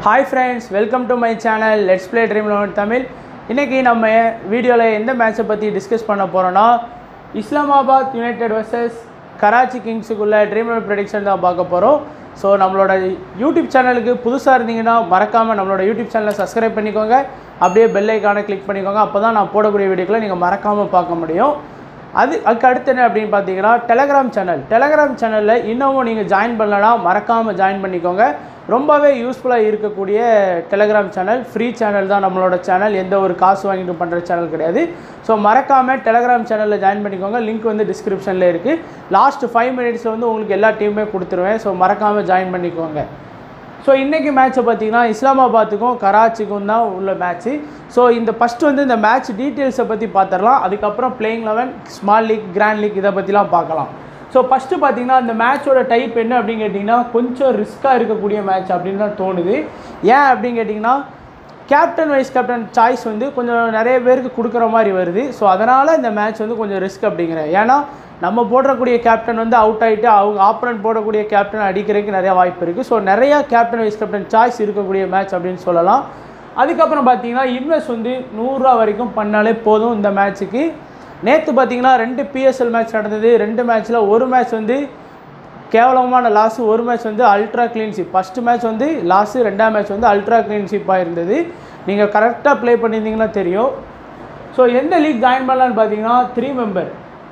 hi friends welcome to my channel let's play Dream Eleven Tamil இன்றைக்கி நம்ம வீடியோவில் எந்த மேட்சை பற்றி டிஸ்கஸ் பண்ண போகிறோன்னா இஸ்லாமாபாத் யுனைடெட் வர்சஸ் கராச்சி கிங்ஸுக்குள்ள ட்ரீம் லெவன் ப்ரெடிக்ஷன் தான் பார்க்க போகிறோம் ஸோ நம்மளோட யூடியூப் சேனலுக்கு புதுசாக இருந்தீங்கன்னா மறக்காமல் நம்மளோட யூடியூப் சேனலை சப்ஸ்கிரைப் பண்ணிக்கோங்க அப்படியே பெல் ஐக்கானை கிளிக் பண்ணிக்கோங்க அப்போ தான் நான் போடக்கூடிய வீடியோக்களை நீங்கள் மறக்காமல் பார்க்க முடியும் அது அதுக்கு அடுத்து என்ன அப்படின்னு பார்த்தீங்கன்னா டெலகிராம் சேனல் டெலகிராம் சேனலில் இன்னமும் நீங்கள் ஜாயின் பண்ணலனா மறக்காமல் ஜாயின் பண்ணிக்கோங்க ரொம்பவே யூஸ்ஃபுல்லாக இருக்கக்கூடிய டெலகிராம் சேனல் ஃப்ரீ சேனல் தான் நம்மளோட சேனல் எந்த ஒரு காசு வாங்கிட்டு பண்ணுற சேனல் கிடையாது ஸோ மறக்காமல் டெலகிராம் சேனலில் ஜாயின் பண்ணிக்கோங்க லிங்க் வந்து டிஸ்கிரிப்ஷனில் இருக்குது லாஸ்ட் ஃபைவ் மினிட்ஸில் வந்து உங்களுக்கு எல்லா டீமுமே கொடுத்துருவேன் ஸோ மறக்காமல் ஜாயின் பண்ணிக்கோங்க ஸோ இன்றைக்கி மேட்ச்சை பார்த்தீங்கன்னா இஸ்லாமாபாத்துக்கும் கராச்சிக்கும் தான் உள்ள மேட்ச்சு ஸோ இந்த ஃபஸ்ட்டு வந்து இந்த மேட்ச் டீட்டெயில்ஸை பற்றி பார்த்துடலாம் அதுக்கப்புறம் playing eleven small league grand league இதை பற்றிலாம் பார்க்கலாம் ஸோ ஃபஸ்ட்டு பார்த்தீங்கன்னா இந்த மேட்சோட டைப் என்ன அப்படின்னு கேட்டிங்கன்னா கொஞ்சம் ரிஸ்க்காக இருக்கக்கூடிய மேட்ச் அப்படின்னு தான் தோணுது ஏன் அப்படின்னு கேட்டிங்கன்னா கேப்டன் வைஸ் கேப்டன் சாய்ஸ் வந்து கொஞ்சம் நிறைய பேருக்கு கொடுக்குற மாதிரி வருது ஸோ அதனால் இந்த மேட்ச் வந்து கொஞ்சம் ரிஸ்க் அப்படிங்கிறேன் ஏன்னா நம்ம போடக்கூடிய கேப்டன் வந்து அவுட் ஆகிட்டு அவங்க ஆப்பரண்ட் போடக்கூடிய கேப்டன் அடிக்கிறதுக்கு நிறைய வாய்ப்பு இருக்குது ஸோ நிறையா கேப்டன் வைஸ் கேப்டன் சாய்ஸ் இருக்கக்கூடிய மேட்ச் அப்படின்னு சொல்லலாம் அதுக்கப்புறம் பார்த்தீங்கன்னா இன்வெஸ்ட் வந்து நூறுரூவா வரைக்கும் பண்ணாலே போதும் இந்த மேட்ச்சுக்கு நேற்று பார்த்தீங்கன்னா ரெண்டு பிஎஸ்எல் மேட்ச் நடந்தது ரெண்டு மேட்ச்சில் ஒரு மேட்ச் வந்து கேவலமான லாஸு ஒரு மேட்ச் வந்து அல்ட்ரா க்ளீன்ஷிப் ஃபஸ்ட்டு மேட்ச் வந்து லாஸு ரெண்டாம் மேட்ச் வந்து அல்ட்ரா க்ளீன்ஷிப்பாக இருந்தது நீங்கள் கரெக்டாக ப்ளே பண்ணியிருந்தீங்கன்னா தெரியும் ஸோ எந்த லீக் ஜாயின் பண்ணலான்னு பார்த்தீங்கன்னா three member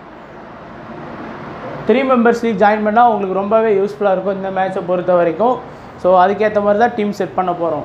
three members league join பண்ணால் உங்களுக்கு ரொம்பவே யூஸ்ஃபுல்லாக இருக்கும் இந்த மேட்சை பொறுத்த வரைக்கும் ஸோ அதுக்கேற்ற மாதிரி தான் டீம் செட் பண்ண போகிறோம்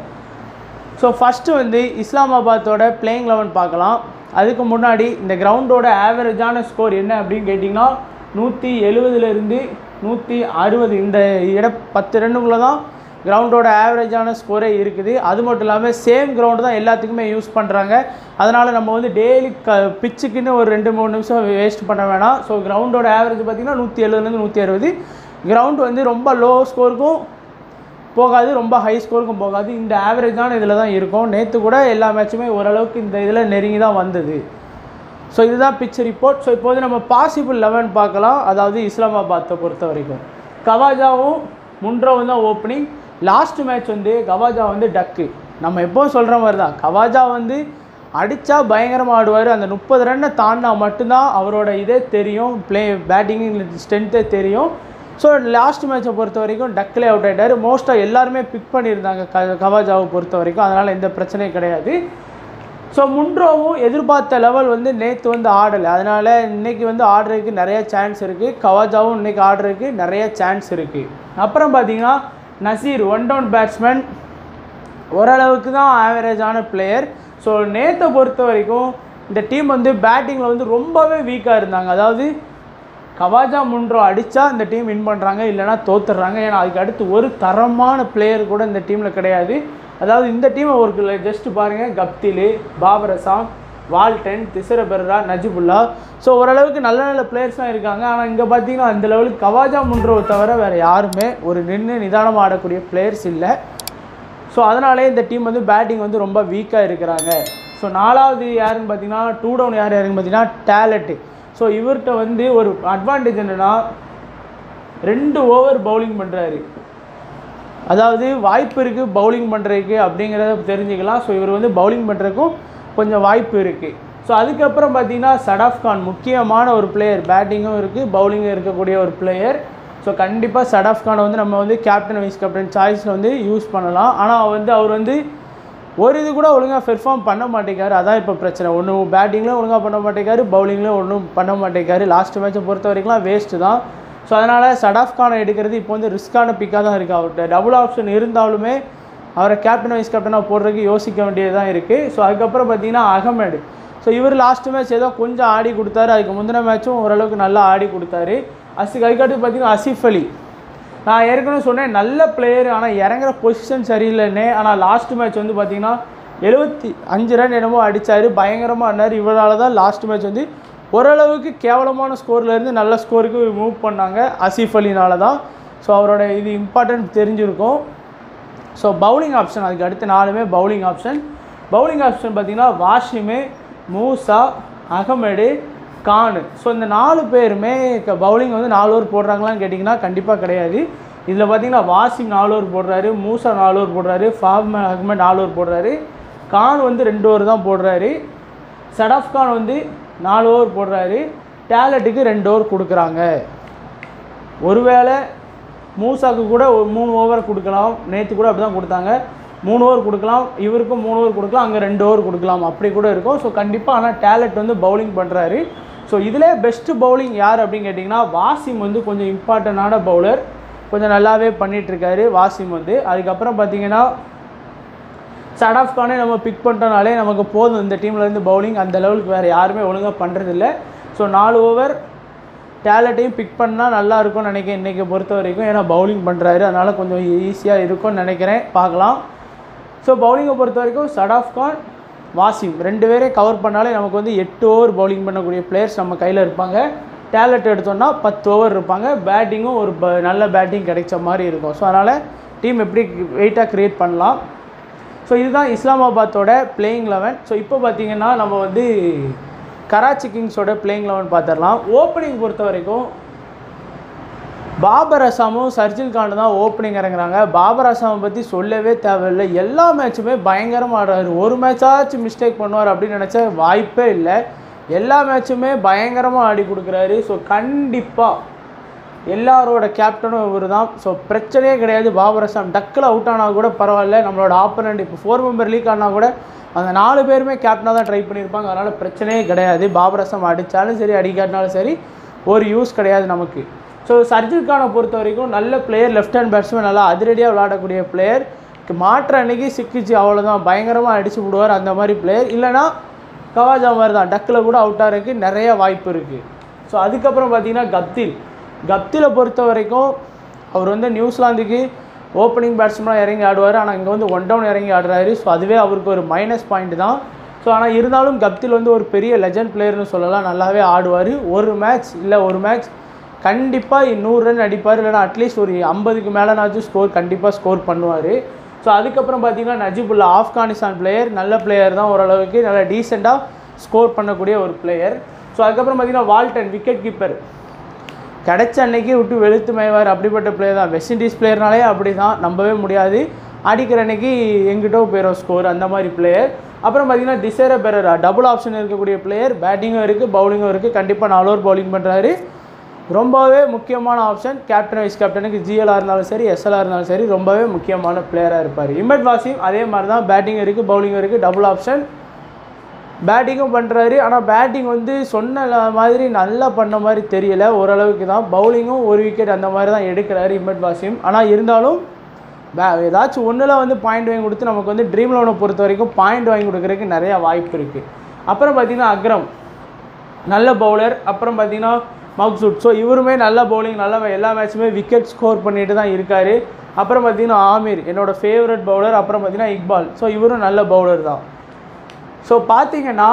ஸோ ஃபஸ்ட்டு வந்து இஸ்லாமாபாத்தோட பிளேயிங் லெவன் பார்க்கலாம் அதுக்கு முன்னாடி இந்த கிரவுண்டோட ஆவரேஜான ஸ்கோர் என்ன அப்படின்னு கேட்டிங்கன்னா நூற்றி எழுபதுலேருந்து நூற்றி அறுபது இந்த இட பத்து ரன்னுக்குள்ளே தான் கிரவுண்டோட ஆவரேஜான ஸ்கோரே இருக்குது அது மட்டும் இல்லாமல் சேம் கிரவுண்டு தான் எல்லாத்துக்குமே யூஸ் பண்ணுறாங்க அதனால் நம்ம வந்து டெய்லி க பிச்சுக்குன்னு ஒரு ரெண்டு மூணு நிமிஷம் வேஸ்ட் பண்ண வேணாம் ஸோ கிரவுண்டோட ஆவரேஜ் பார்த்திங்கன்னா நூற்றி எழுபதுலேருந்து நூற்றி அறுபது கிரவுண்ட் வந்து ரொம்ப லோ ஸ்கோருக்கும் போகாது ரொம்ப ஹை ஸ்கோருக்கும் போகாது இந்த ஆவரேஜான இதில் தான் இருக்கும் நேற்று கூட எல்லா மேட்சுமே ஓரளவுக்கு இந்த இதில் நெருங்கி தான் வந்தது ஸோ இதுதான் பிச் ரிப்போர்ட் ஸோ இப்போது நம்ம பாசிபிள் லெவன் பார்க்கலாம் அதாவது இஸ்லாமாபாத்தை பொறுத்த வரைக்கும் கவாஜாவும் முன்ரோவும் தான் ஓப்பனிங் லாஸ்ட் மேட்ச் வந்து கவாஜா வந்து டக்கு நம்ம எப்போவும் சொல்கிற மாதிரி தான் கவாஜா வந்து அடித்தா பயங்கரமாக ஆடுவார் அந்த முப்பது ரன்னை தாண்டினா மட்டும்தான் அவரோட இதே தெரியும் ப்ளே பேட்டிங் ஸ்ட்ரென்த்தே தெரியும் ஸோ லாஸ்ட் மேட்சை பொறுத்த வரைக்கும் டக்கிலே அவுட் ஆகிட்டார் மோஸ்ட்டாக எல்லாருமே பிக் பண்ணியிருந்தாங்க க கவாஜாவை பொறுத்த வரைக்கும் அதனால் எந்த பிரச்சனையும் கிடையாது ஸோ முன்ரோவும் எதிர்பார்த்த லெவல் வந்து நேற்று வந்து ஆடலை அதனால் இன்றைக்கி வந்து ஆடுறதுக்கு நிறைய சான்ஸ் இருக்குது கவாஜாவும் இன்றைக்கி ஆடுறதுக்கு நிறைய சான்ஸ் இருக்குது அப்புறம் பார்த்தீங்கன்னா நசீர் ஒன் டவுன் பேட்ஸ்மேன் ஓரளவுக்கு தான் ஆவரேஜான பிளேயர் ஸோ நேற்றை பொறுத்த வரைக்கும் இந்த டீம் வந்து பேட்டிங்கில் வந்து ரொம்பவே வீக்காக இருந்தாங்க அதாவது கவாஜா முன்ரோ அடித்தா இந்த டீம் வின் பண்ணுறாங்க இல்லைனா தோத்துடுறாங்க ஏன்னா அதுக்கு அடுத்து ஒரு தரமான பிளேயர் கூட இந்த டீமில் கிடையாது அதாவது இந்த டீமை ஒரு ஜஸ்ட் பாருங்கள் Guptill Babar Azam Walton Thisara Perera Najibullah so ஓரளவுக்கு நல்ல நல்ல பிளேயர்ஸ்லாம் இருக்காங்க ஆனால் இங்கே பார்த்தீங்கன்னா அந்த லெவலுக்கு கவாஜா முன்ரோவை தவிர வேறு யாருமே ஒரு நின்று நிதானமாக ஆடக்கூடிய பிளேயர்ஸ் இல்லை ஸோ அதனாலே இந்த டீம் வந்து பேட்டிங் வந்து ரொம்ப வீக்காக இருக்கிறாங்க ஸோ நாலாவது யாருன்னு பார்த்தீங்கன்னா டூ டவுன் யார் யாருன்னு பார்த்தீங்கன்னா டேலண்ட்டு ஸோ இவர்கிட்ட வந்து ஒரு அட்வான்டேஜ் என்னென்னா ரெண்டு ஓவர் பவுலிங் பண்ணுறாரு அதாவது வாய்ப்பு இருக்குது பவுலிங் பண்ணுறதுக்கு அப்படிங்கிறத தெரிஞ்சுக்கலாம் ஸோ இவர் வந்து பவுலிங் பண்ணுறதுக்கும் கொஞ்சம் வாய்ப்பு இருக்குது ஸோ அதுக்கப்புறம் பார்த்தீங்கன்னா சடாஃப் கான் முக்கியமான ஒரு பிளேயர் பேட்டிங்கும் இருக்குது பவுலிங்கும் இருக்கக்கூடிய ஒரு பிளேயர் ஸோ கண்டிப்பாக சடாஃப் கானை வந்து நம்ம வந்து கேப்டன் வைஸ் கேப்டன் சாய்ஸில் வந்து யூஸ் பண்ணலாம் ஆனால் வந்து அவர் வந்து ஒரு இது கூட ஒழுங்காக பெர்ஃபார்ம் பண்ண மாட்டேங்காரு அதான் இப்போ பிரச்சனை ஒன்றும் பேட்டிங்லேயும் ஒழுங்காக பண்ண மாட்டேங்காரு பவுலிங்லேயும் ஒன்றும் பண்ண மாட்டேங்காரு லாஸ்ட் மேட்சை பொறுத்த வரைக்கும்லாம் வேஸ்ட்டு தான் ஸோ அதனால் சடாஃப் கானை எடுக்கிறது இப்போ வந்து ரிஸ்க்கான பிக்காக தான் இருக்குது அவர்கிட்ட டபுள் ஆப்ஷன் இருந்தாலுமே அவரை கேப்டன் வைஸ் கேப்டனாக போடுறதுக்கு யோசிக்க வேண்டியதாக இருக்குது ஸோ அதுக்கப்புறம் பார்த்தீங்கன்னா அகமேடு ஸோ இவர் லாஸ்ட் மேட்ச் ஏதோ கொஞ்சம் ஆடி கொடுத்தாரு அதுக்கு முந்தின மேட்சும் ஓரளவுக்கு நல்லா ஆடி கொடுத்தாரு அசி அதுக்கடுத்து பார்த்தீங்கன்னா அசிஃப் அலி நான் ஏற்கனவே சொன்னேன் நல்ல பிளேயர் ஆனால் இறங்குற பொசிஷன் சரியில்லைன்னே ஆனால் லாஸ்ட் மேட்ச் வந்து பார்த்தீங்கன்னா எழுபத்தி அஞ்சு ரன் என்னமோ அடித்தார் பயங்கரமாக ஆடினார் இவரால் தான் லாஸ்ட் மேட்ச் வந்து ஓரளவுக்கு கேவலமான ஸ்கோர்லேருந்து நல்ல ஸ்கோருக்கு மூவ் பண்ணாங்க அசீஃப் அலினால தான் ஸோ அவரோட இது இம்பார்ட்டன்ட் தெரிஞ்சிருக்கும் ஸோ பவுலிங் ஆப்ஷன் அதுக்கு அடுத்து நாலுமே பவுலிங் ஆப்ஷன் பவுலிங் ஆப்ஷன் பார்த்திங்கன்னா வாஷிமு மூசா அகமடு கானு ஸோ இந்த நாலு பேருமே பவுலிங் வந்து நாலு ஓவர் போடுறாங்களான்னு கேட்டிங்கன்னா கண்டிப்பாக கிடையாது இதில் பார்த்தீங்கன்னா வாசிம் நாலு ஓவர் போடுறாரு மூசா நாலு ஓவர் போடுறாரு ஃபாஹ்ம அஹ்மத் நாலு ஓவர் போடுறாரு கான் வந்து ரெண்டு ஓவர் தான் போடுறாரு சடாஃப் கான் வந்து நாலு ஓவர் போடுறாரு டேலட்டுக்கு ரெண்டு ஓவர் கொடுக்குறாங்க ஒருவேளை மூசாக்கு கூட ஒரு மூணு ஓவர் கொடுக்கலாம் நேற்று கூட அப்படி தான் கொடுத்தாங்க மூணு ஓவர் கொடுக்கலாம் இவருக்கும் மூணு ஓவர் கொடுக்கலாம் அங்கே ரெண்டு ஓவர் கொடுக்கலாம் அப்படி கூட இருக்கும் ஸோ கண்டிப்பாக ஆனால் டேலண்ட் வந்து பவுலிங் பண்ணுறாரு ஸோ இதிலே பெஸ்ட்டு பவுலிங் யார் அப்படின்னு கேட்டிங்கன்னா வாசிம் வந்து கொஞ்சம் இம்பார்ட்டண்டான பவுலர் கொஞ்சம் நல்லாவே பண்ணிகிட்ருக்காரு வாசிம் வந்து அதுக்கப்புறம் பார்த்தீங்கன்னா சடாஃப் கானே நம்ம பிக் பண்ணிட்டோனாலே நமக்கு போதும் இந்த டீமில் இருந்து பவுலிங் அந்த லெவலுக்கு வேறு யாருமே ஒழுங்காக பண்ணுறதில்ல ஸோ நாலு ஓவர் டேலண்ட்டையும் பிக் பண்ணால் நல்லா இருக்கும்னு நினைக்கிறேன் இன்றைக்கி பொறுத்த வரைக்கும் ஏன்னா பவுலிங் பண்ணுறாரு அதனால் கொஞ்சம் ஈஸியாக இருக்கும்னு நினைக்கிறேன் பார்க்கலாம் ஸோ பவுலிங்கை பொறுத்த வரைக்கும் சடாஃப் கான் வாசிம் ரெண்டு பேரே கவர் பண்ணாலே நமக்கு வந்து எட்டு ஓவர் பவுலிங் பண்ணக்கூடிய பிளேயர்ஸ் நம்ம கையில் இருப்பாங்க டேலண்ட் எடுத்தோம்னா பத்து ஓவர் இருப்பாங்க பேட்டிங்கும் ஒரு ப நல்ல பேட்டிங் கிடைச்ச மாதிரி இருக்கும் ஸோ அதனால் டீம் எப்படி வெயிட்டாக க்ரியேட் பண்ணலாம் ஸோ இதுதான் இஸ்லாமாபாத்தோட பிளேயிங் லெவன் ஸோ இப்போ பார்த்தீங்கன்னா நம்ம வந்து கராச்சி கிங்ஸோட பிளேயிங் லெவன் பார்த்துடலாம் ஓப்பனிங் பொறுத்த வரைக்கும் பாபர் அசாமும் சர்ஜில் கான் தான் ஓப்பனிங் இறங்குறாங்க பாபர் அசாமை பற்றி சொல்லவே தேவையில்லை எல்லா மேட்சுமே பயங்கரமாக ஆடுறாரு ஒரு மேட்சாச்சும் மிஸ்டேக் பண்ணுவார் அப்படின்னு நினச்சா வாய்ப்பே இல்லை எல்லா மேட்சுமே பயங்கரமாக ஆடி கொடுக்குறாரு ஸோ கண்டிப்பாக எல்லாரோட கேப்டனும் இவர் தான் ஸோ பிரச்சனையே கிடையாது பாபர் அசாம் டக்கில் அவுட் ஆனால் கூட பரவாயில்ல நம்மளோட ஆப்பனண்ட் இப்போ ஃபோர் மெம்பர் லீக் ஆனால் கூட அந்த நாலு பேருமே கேப்டனாக தான் ட்ரை பண்ணியிருப்பாங்க அதனால் பிரச்சனையே கிடையாது பாபர் அசாம் அடித்தாலும் சரி அடிக்காட்டினாலும் சரி ஒரு யூஸ் கிடையாது நமக்கு ஸோ சர்ஜில் கானை பொறுத்த வரைக்கும் நல்ல பிளேயர் லெஃப்ட் ஹேண்ட் பேட்ஸ்மேன் நல்லா அதிரடியாக விளையாடக்கூடிய பிளேயர் மாற்ற அன்னைக்கு சிக்கிச்சு அவ்வளோதான் பயங்கரமாக அடிச்சு விடுவார் அந்த மாதிரி பிளேயர் இல்லைனா கவாஜா மாதிரி தான் டக்கில் கூட அவுட் ஆகிறதுக்கு நிறைய வாய்ப்பு இருக்குது ஸோ அதுக்கப்புறம் பார்த்தீங்கன்னா கப்தில் கப்திலை பொறுத்த வரைக்கும் அவர் வந்து நியூசிலாந்துக்கு ஓப்பனிங் பேட்ஸ்மேனாக இறங்கி ஆடுவார் ஆனால் இங்கே வந்து ஒன் டவுன் இறங்கி ஆடுறாரு ஸோ அதுவே அவருக்கு ஒரு மைனஸ் பாயிண்ட் தான் ஸோ ஆனால் இருந்தாலும் கப்தில் வந்து ஒரு பெரிய லெஜண்ட் பிளேயர்னு சொல்லலாம் நல்லாவே ஆடுவார் ஒரு மேட்ச் இல்லை ஒரு மேட்ச் கண்டிப்பாக நூறு ரன் அடிப்பார் இல்லைனா அட்லீஸ்ட் ஒரு ஐம்பதுக்கு மேலேனாச்சும் ஸ்கோர் கண்டிப்பாக ஸ்கோர் பண்ணுவார் ஸோ அதுக்கப்புறம் பார்த்தீங்கன்னா நஜிபுல்லா ஆப்கானிஸ்தான் பிளேயர் நல்ல பிளேயர் தான் ஓரளவுக்கு நல்லா டீசெண்டாக ஸ்கோர் பண்ணக்கூடிய ஒரு பிளேயர் ஸோ அதுக்கப்புறம் பார்த்தீங்கன்னா வால்டன் விக்கெட் கீப்பர் கிடைச்ச அன்னைக்கு விட்டு வெளுத்து மேய்வார் அப்படிப்பட்ட பிளேயர் தான் வெஸ்ட் இண்டீஸ் பிளேயர்னாலே அப்படி தான் நம்பவே முடியாது அடிக்கிற அன்னைக்கு எங்கிட்டோ போயிடும் ஸ்கோர் அந்த மாதிரி பிளேயர் அப்புறம் பார்த்தீங்கன்னா டிசேர பெரரா டபுள் ஆப்ஷன் இருக்கக்கூடிய பிளேயர் பேட்டிங்கும் இருக்குது பவுலிங்கும் இருக்குது கண்டிப்பாக நாலு ஓவர் பவுலிங் பண்ணுறாரு ரொம்பவே முக்கியமான ஆப்ஷன் கேப்டன் வைஸ் கேப்டனுக்கு ஜிஎலாக இருந்தாலும் சரி எஸ்எலாக இருந்தாலும் சரி ரொம்பவே முக்கியமான பிளேயராக இருப்பார் இம்மட் வாசிம் அதே மாதிரி தான் பேட்டிங் இருக்குது பவுலிங் இருக்குது டபுள் ஆப்ஷன் பேட்டிங்கும் பண்ணுறாரு ஆனால் பேட்டிங் வந்து சொன்ன ல- மாதிரி நல்லா பண்ண மாதிரி தெரியல ஓரளவுக்கு தான் பவுலிங்கும் ஒரு விக்கெட் அந்த மாதிரி தான் எடுக்கிறாரு இம்மட் வாசிம் ஆனால் இருந்தாலும் பே ஏதாச்சும் ஒன்றில் வந்து பாயிண்ட் வாங்கி கொடுத்து நமக்கு வந்து ட்ரீம் லோனை பொறுத்த வரைக்கும் பாயிண்ட் வாங்கி கொடுக்குறதுக்கு நிறையா வாய்ப்பு இருக்குது அப்புறம் பார்த்தீங்கன்னா அக்ரம் நல்ல பவுலர் அப்புறம் பார்த்தீங்கன்னா மக்சூட் ஸோ இவருமே நல்ல பவுலிங் நல்ல எல்லா மேட்சுமே விக்கெட் ஸ்கோர் பண்ணிட்டு தான் இருக்கார் அப்புறம் பார்த்தீங்கன்னா ஆமீர் என்னோட ஃபேவரட் பவுலர் அப்புறம் பார்த்தீங்கன்னா இக்பால் ஸோ இவரும் நல்ல பவுலர் தான் ஸோ பார்த்தீங்கன்னா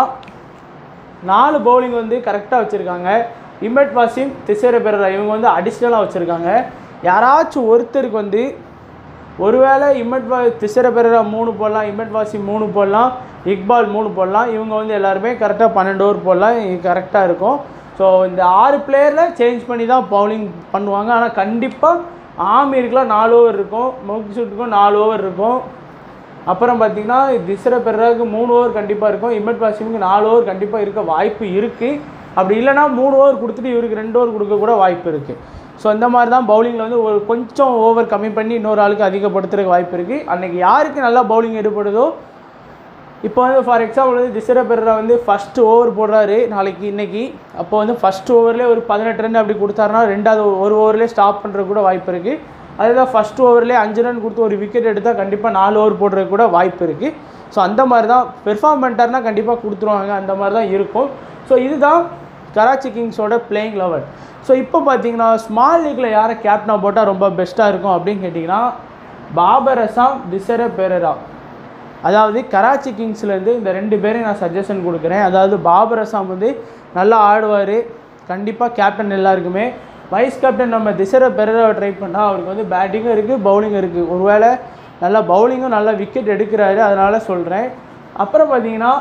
நாலு பவுலிங் வந்து கரெக்டாக வச்சுருக்காங்க இம்பட் வாசிம் திசேர பெரரா இவங்க வந்து அடிஷ்னலாக வச்சுருக்காங்க யாராச்சும் ஒருத்தருக்கு வந்து ஒருவேளை இம்மட் வா திசர பெரரா மூணு போடலாம் இம்மட் வாசி மூணு போடலாம் இக்பால் மூணு போடலாம் இவங்க வந்து எல்லாருமே கரெக்டாக பன்னெண்டு ஓவர் போடலாம் கரெக்டாக இருக்கும் ஸோ இந்த ஆறு பிளேயரில் சேஞ்ச் பண்ணி தான் பவுலிங் பண்ணுவாங்க ஆனால் கண்டிப்பாக ஆமீருக்குலாம் நாலு ஓவர் இருக்கும் மொக்சூட்டுக்கும் நாலு ஓவர் இருக்கும் அப்புறம் பார்த்தீங்கன்னா திசர பெர்ராவுக்கு மூணு ஓவர் கண்டிப்பாக இருக்கும் இம்மட் வாசிமுக்கு நாலு ஓவர் கண்டிப்பாக இருக்க வாய்ப்பு இருக்குது அப்படி இல்லைன்னா மூணு ஓவர் கொடுத்துட்டு இவருக்கு ரெண்டு ஓவர் கொடுக்க கூட வாய்ப்பு இருக்குது ஸோ இந்த மாதிரி தான் பவுலிங்கில் வந்து ஒரு கொஞ்சம் ஓவர் கம்மி பண்ணி இன்னொரு ஆளுக்கு அதிகப்படுத்துறதுக்கு வாய்ப்பு இருக்குது அன்றைக்கி யாருக்கு நல்லா பவுலிங் எடுப்படுதோ இப்போ வந்து ஃபார் எக்ஸாம்பிள் வந்து திசர பெர்ரா வந்து ஃபஸ்ட்டு ஓவர் போடுறாரு நாளைக்கு இன்னைக்கு அப்போ வந்து ஃபஸ்ட் ஓவர்லேயே ஒரு பதினெட்டு ரன் அப்படி கொடுத்தாருன்னா ரெண்டாவது ஒரு ஓவர்லேயே ஸ்டாப் பண்ணுறது கூட வாய்ப்பு இருக்குது அதே தான் ஃபஸ்ட் ஓவர்லேயே அஞ்சு ரன் கொடுத்து ஒரு விக்கெட் எடுத்தால் கண்டிப்பாக நாலு ஓவர் போடுறதுக்கு கூட வாய்ப்பு இருக்குது ஸோ அந்த மாதிரி தான் பெர்ஃபார்ம் பண்ணிட்டாருன்னா கண்டிப்பாக கொடுத்துருவாங்க அந்த மாதிரி தான் இருக்கும் ஸோ இதுதான் கராச்சி கிங்ஸோட பிளேயிங் லெவல் ஸோ இப்போ பார்த்தீங்கன்னா ஸ்மால் லீக்கில் யாரை கேப்டனாக போட்டால் ரொம்ப பெஸ்ட்டாக இருக்கும் அப்படின்னு கேட்டிங்கன்னா பாபர் அசாம் திசர பெரரா அதாவது கராச்சி கிங்ஸ்லேருந்து இந்த ரெண்டு பேரையும் நான் சஜஷன் கொடுக்குறேன் அதாவது பாபர் அசாம் வந்து நல்லா ஆடுவார் கண்டிப்பாக கேப்டன் எல்லாருக்குமே வைஸ் கேப்டன் நம்ம திசர பெரராவை ட்ரை பண்ணால் அவருக்கு வந்து பேட்டிங்கும் இருக்குது பவுலிங்கும் இருக்குது ஒருவேளை நல்லா பவுலிங்கும் நல்லா விக்கெட் எடுக்கிறாரு அதனால் சொல்கிறேன் அப்புறம் பார்த்தீங்கன்னா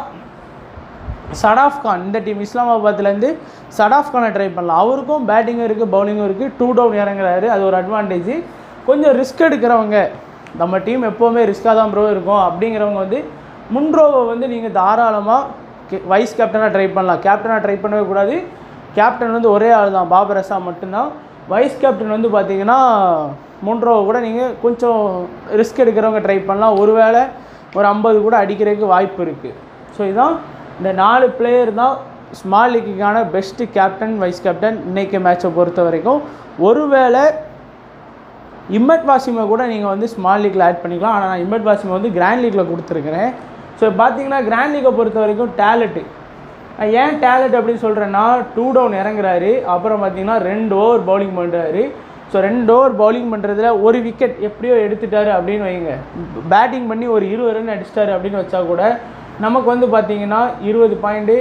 சடாஃப் கான் இந்த டீம் இஸ்லாமாபாத்லேருந்து சடாஃப் கானை ட்ரை பண்ணலாம் அவருக்கும் பேட்டிங்கும் இருக்குது பவுலிங்கும் இருக்குது டூ டவுன் இறங்குறாரு அது ஒரு அட்வான்டேஜ் கொஞ்சம் ரிஸ்க் எடுக்கிறவங்க நம்ம டீம் எப்போவுமே ரிஸ்க்காக தான் ப்ரோ இருக்கும் அப்படிங்கிறவங்க வந்து முன்ரோவை வந்து நீங்கள் தாராளமாக வைஸ் கேப்டனாக ட்ரை பண்ணலாம் கேப்டனாக ட்ரை பண்ணவே கூடாது கேப்டன் வந்து ஒரே ஆள் தான் பாபர் அசாம் மட்டும்தான் வைஸ் கேப்டன் வந்து பார்த்தீங்கன்னா முன்ரோவை கூட நீங்கள் கொஞ்சம் ரிஸ்க் எடுக்கிறவங்க ட்ரை பண்ணலாம் ஒருவேளை ஒரு ஐம்பது கூட அடிக்கிறதுக்கு வாய்ப்பு இருக்குது ஸோ இதான் இந்த நாலு பிளேயர் தான் ஸ்மால் லீக்குக்கான பெஸ்ட்டு கேப்டன் வைஸ் கேப்டன் இன்னைக்கு மேட்சை பொறுத்த வரைக்கும் ஒருவேளை இம்மட் வாசிமை கூட நீங்கள் வந்து ஸ்மால் லீக்கில் ஆட் பண்ணிக்கலாம் ஆனால் நான் இம்மட் வாசிமை வந்து கிராண்ட் லீக்கில் கொடுத்துருக்குறேன் ஸோ பார்த்தீங்கன்னா கிராண்ட் லீக்கை பொறுத்த வரைக்கும் டேலண்ட்டு ஏன் டேலண்ட் அப்படின்னு சொல்கிறேன்னா டூ டவுன் இறங்குறாரு அப்புறம் பார்த்தீங்கன்னா ரெண்டு ஓவர் பவுலிங் பண்ணுறாரு ஸோ ரெண்டு ஓவர் பவுலிங் பண்ணுறதுல ஒரு விக்கெட் எப்படியோ எடுத்துட்டாரு அப்படின்னு வைங்க பேட்டிங் பண்ணி ஒரு இருபது ரன் அடிச்சிட்டாரு அப்படின்னு வச்சா கூட நமக்கு வந்து பார்த்தீங்கன்னா இருபது பாயிண்ட்டு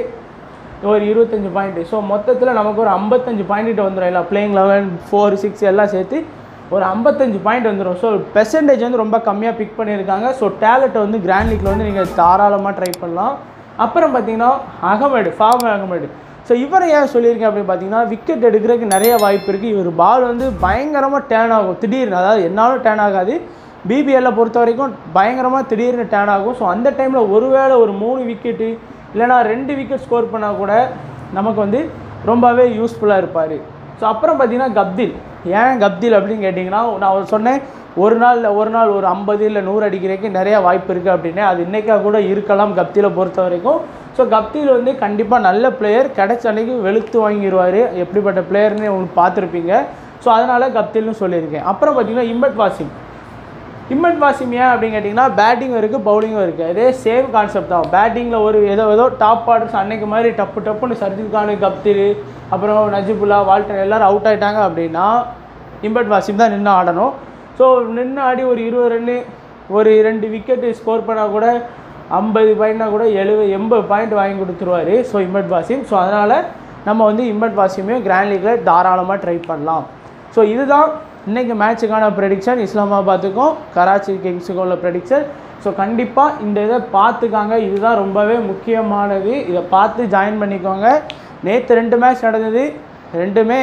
ஒரு இருபத்தஞ்சு பாயிண்ட்டு ஸோ மொத்தத்தில் நமக்கு ஒரு ஐம்பத்தஞ்சு பாயிண்ட்டு வந்துடும் இல்லை பிளேயிங் லெவன் ஃபோர் சிக்ஸ் எல்லாம் சேர்த்து ஒரு ஐம்பத்தஞ்சு பாயிண்ட் வந்துடும் ஸோ பெர்சன்டேஜ் வந்து ரொம்ப கம்மியாக பிக் பண்ணியிருக்காங்க ஸோ டேலண்ட்டை வந்து கிராண்ட் லீக்ல வந்து நீங்கள் தாராளமாக ட்ரை பண்ணலாம் அப்புறம் பார்த்தீங்கன்னா அகமேடு ஃபார்ம் அகமேடு ஸோ இவரை ஏன் சொல்லியிருக்கேன் அப்படின்னு பார்த்தீங்கன்னா விக்கெட் எடுக்கிறதுக்கு நிறைய வாய்ப்பு இருக்குது இவர் பால் வந்து பயங்கரமாக டேர்ன் ஆகும் திடீர்னு அதாவது என்னாலும் டேர்ன் ஆகாது பிபிஎல்லை பொறுத்த வரைக்கும் பயங்கரமாக திடீர்னு டேர்ன் ஆகும் ஸோ அந்த டைமில் ஒருவேளை ஒரு மூணு விக்கெட்டு இல்லைனா ரெண்டு விக்கெட் ஸ்கோர் பண்ணால் கூட நமக்கு வந்து ரொம்பவே யூஸ்ஃபுல்லாக இருப்பார் ஸோ அப்புறம் பார்த்தீங்கன்னா கப்தில் ஏன் கப்தில் அப்படின்னு கேட்டிங்கன்னா நான் ஒரு சொன்னேன் ஒரு நாள் ஒரு நாள் ஒரு ஐம்பது இல்லை நூறு அடிக்கிறதுக்கு நிறைய வாய்ப்பு இருக்குது அப்படின்னு அது இன்றைக்கா கூட இருக்கலாம் கப்திலை பொறுத்த வரைக்கும் ஸோ கப்தில் வந்து கண்டிப்பாக நல்ல பிளேயர் கிடைச்ச அன்னைக்கு வெளுத்து வாங்கிடுவார் எப்படிப்பட்ட பிளேயர்னு உங்களுக்கு பார்த்துருப்பீங்க ஸோ அதனால் கப்தில்னு சொல்லியிருக்கேன் அப்புறம் பார்த்தீங்கன்னா இம்பட் வாசிம் இம்மட் வாசிம் ஏன் அப்படின்னு கேட்டிங்கன்னா பேட்டிங்கும் இருக்குது பவுலிங்கும் இருக்குது அதே சேம் கான்செப்ட் தான் பேட்டிங்கில் ஒரு ஏதோ ஏதோ டாப் ஆர்டர்ஸ் அன்னைக்கு மாதிரி டப்பு டப்புன்னு சர்ஜித் கானு கப்தில் அப்புறம் நஜிபுல்லா வால்டர் எல்லாரும் அவுட் ஆகிட்டாங்க அப்படின்னா இம்பட் வாசிம் தான் நின்று ஆடணும் ஸோ நின்று ஆடி ஒரு இருபது ரன்னு ஒரு ரெண்டு விக்கெட்டு ஸ்கோர் பண்ணால் கூட ஐம்பது பாயிண்ட்னா கூட எழுபது எண்பது பாயிண்ட் வாங்கி கொடுத்துருவாரு ஸோ இம்பட் வாசிம் ஸோ அதனால் நம்ம வந்து இம்பட் வாசிமையும் கிராண்ட் லீக்கில் தாராளமாக ட்ரை பண்ணலாம் ஸோ இதுதான் இன்றைக்கி மேட்சுக்கான ப்ரெடிக்ஷன் இஸ்லாமாபாத்துக்கும் கராச்சி கிங்ஸுக்கும் உள்ள ப்ரெடிக்ஷன் ஸோ கண்டிப்பாக இந்த இதை பார்த்துக்காங்க இதுதான் ரொம்பவே முக்கியமானது இதை பார்த்து ஜாயின் பண்ணிக்கோங்க நேற்று ரெண்டு மேட்ச் நடந்தது ரெண்டுமே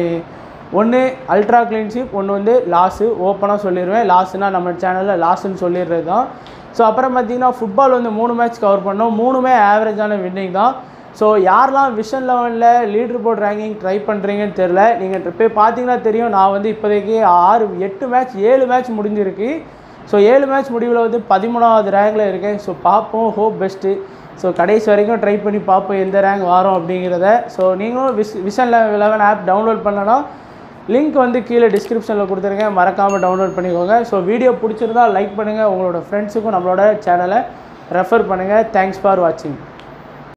ஒன்று அல்ட்ரா கிளீன்ஷிப் ஒன்று வந்து லாஸு ஓப்பனாக சொல்லிடுவேன் லாஸ்னால் நம்ம சேனலில் லாஸ்ன்னு சொல்லிடுறது தான் ஸோ அப்புறம் பார்த்தீங்கன்னா ஃபுட்பால் வந்து மூணு மேட்ச் கவர் பண்ணோம் மூணுமே ஆவரேஜான வின்னிங் தான் ஸோ யாரெல்லாம் விஷன் லெவனில் லீடர் போர்ட் ரேங்கிங் ட்ரை பண்ணுறீங்கன்னு தெரில நீங்கள் போய் பார்த்தீங்கன்னா தெரியும் நான் வந்து இப்போதைக்கு ஆறு எட்டு மேட்ச் ஏழு மேட்ச் முடிஞ்சிருக்கு ஸோ ஏழு மேட்ச் முடிவில் வந்து பதிமூணாவது ரேங்கில் இருக்கேன் ஸோ பார்ப்போம் ஹோப் பெஸ்ட்டு ஸோ கடைசி வரைக்கும் ட்ரை பண்ணி பார்ப்போம் எந்த ரேங்க் வரோம் அப்படிங்கிறத ஸோ நீங்களும் wish Vision Eleven app download பண்ணனா லிங்க் வந்து கீழே டிஸ்கிரிப்ஷனில் கொடுத்துருக்கேன் மறக்காமல் டவுன்லோட் பண்ணிக்கோங்க ஸோ வீடியோ பிடிச்சிருந்தா லைக் பண்ணுங்கள் உங்களோட ஃப்ரெண்ட்ஸுக்கும் நம்மளோட சேனலை ரெஃபர் பண்ணுங்கள் தேங்க்ஸ் ஃபார் வாட்சிங்